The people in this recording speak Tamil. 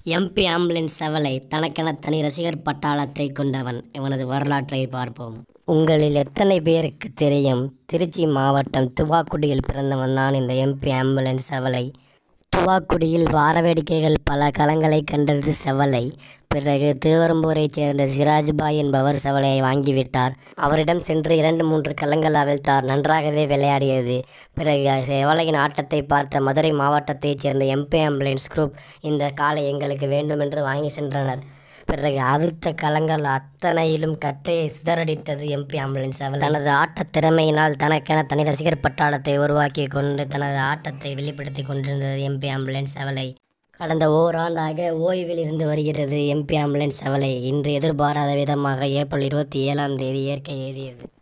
எம்பி ஆம்புலன்ஸ் செவலை தனக்கென தனி ரசிகர் பட்டாளத்தை கொண்டவன் இவனது வரலாற்றை பார்ப்போம் உங்களில் எத்தனை பேருக்கு தெரியும் திருச்சி மாவட்டம் துவாக்குடியில் பிறந்தவன் தான் இந்த எம்பி ஆம்புலன்ஸ் செவலை துவாக்குடியில் வார வேடிக்கைகள் பல களங்களை கண்டது செவலை பிறகு திருவரம்பூரைச் சேர்ந்த சிராஜ்பாய் என்பவர் செவலையை வாங்கிவிட்டார் அவரிடம் சென்று இரண்டு மூன்று களங்கள் அவிழ்த்தார் நன்றாகவே விளையாடியது பிறகு செவலையின் ஆட்டத்தை பார்த்த மதுரை மாவட்டத்தைச் சேர்ந்த எம்பி ஆம்புலன்ஸ் குரூப் இந்த காலை எங்களுக்கு வேண்டும் என்று வாங்கி சென்றனர் பிறகு அவிழ்த்த களங்கள் அத்தனையிலும் கட்டையை சிதறடித்தது எம்பி ஆம்புலன்ஸ் அவள் தனது ஆட்டத் திறமையினால் தனக்கென தனி ரசிகர் பட்டாளத்தை உருவாக்கி கொண்டு தனது ஆட்டத்தை வெளிப்படுத்தி கொண்டிருந்தது எம்பி ஆம்புலன்ஸ் அவளை கடந்த ஓராண்டாக ஓய்வில் இருந்து வருகிறது எம்பி ஆம்புலன்ஸ் அவளை இன்று எதிர்பாராத விதமாக ஏப்ரல் இருபத்தி ஏழாம் தேதி இயற்கை எழுதியது